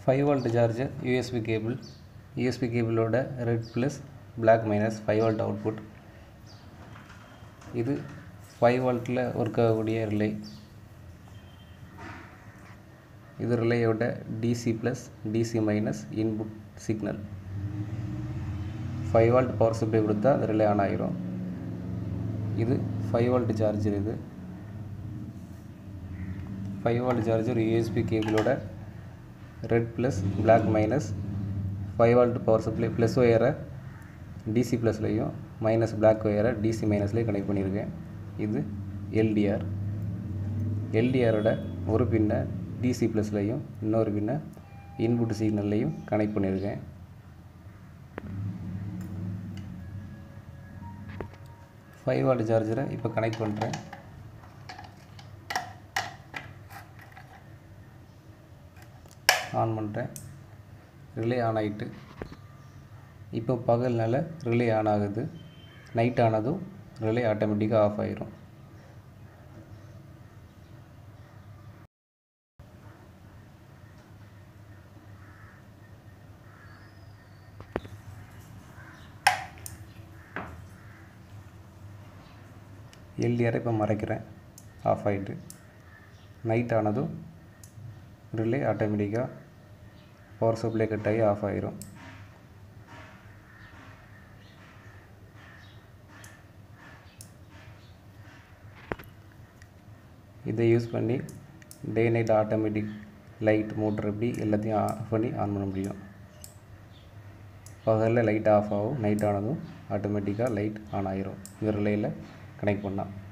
five volt charger USB cable USB கேபிளோட red plus black minus five volt output இது five வோல்ட்டில் work ஆகக்கூடிய relay இது ரிலேயோட DC plus DC minus input signal five volt power supply கொடுத்தா அந்த relay on ஆகிரும் இது ஃபைவ் வோல்ட் சார்ஜர் இது ஃபைவ் வோல்ட் சார்ஜர் யூஎஸ்பி கேபிளோட red plus black minus five volt power supply plus ஒயரை டிசி ப்ளஸ்லையும் மைனஸ் பிளாக் ஒயரை DC மைனஸ்லேயும் கனெக்ட் பண்ணியிருக்கேன் இது எல்டிஆர் எல்டிஆரோட ஒரு பின்னை டிசி ப்ளஸ்லையும் இன்னொரு பின்னை இன்புட் சிக்னல்லையும் கனெக்ட் பண்ணியிருக்கேன் ஃபைவ் வாட் சார்ஜரை இப்போ கனெக்ட் பண்ணுறேன் ஆன் பண்ணுறேன் ரிலே ஆன் ஆகிட்டு இப்போ பகல்னால ரிலே ஆன் ஆகுது நைட் ஆனதும் ரிலே ஆட்டோமேட்டிக்காக ஆஃப் ஆயிரும் எல்டிஆரை இப்போ மறைக்கிறேன் ஆஃப் ஆகிட்டு நைட் ஆனதும் ரிலே ஆட்டோமேட்டிக்காக பவர் சப்ளை கட் ஆகி ஆஃப் ஆயிரும் இதை யூஸ் பண்ணி day night automatic light motor எப்படி எல்லாத்தையும் ஆஃப் பண்ணி ஆன் பண்ண முடியும் பகலில் லைட் ஆஃப் ஆகும் நைட் ஆனதும் ஆட்டோமேட்டிக்காக லைட் ஆன் ஆயிரும் இந்த ரிலேயில் கனெக்ட் பண்ணால்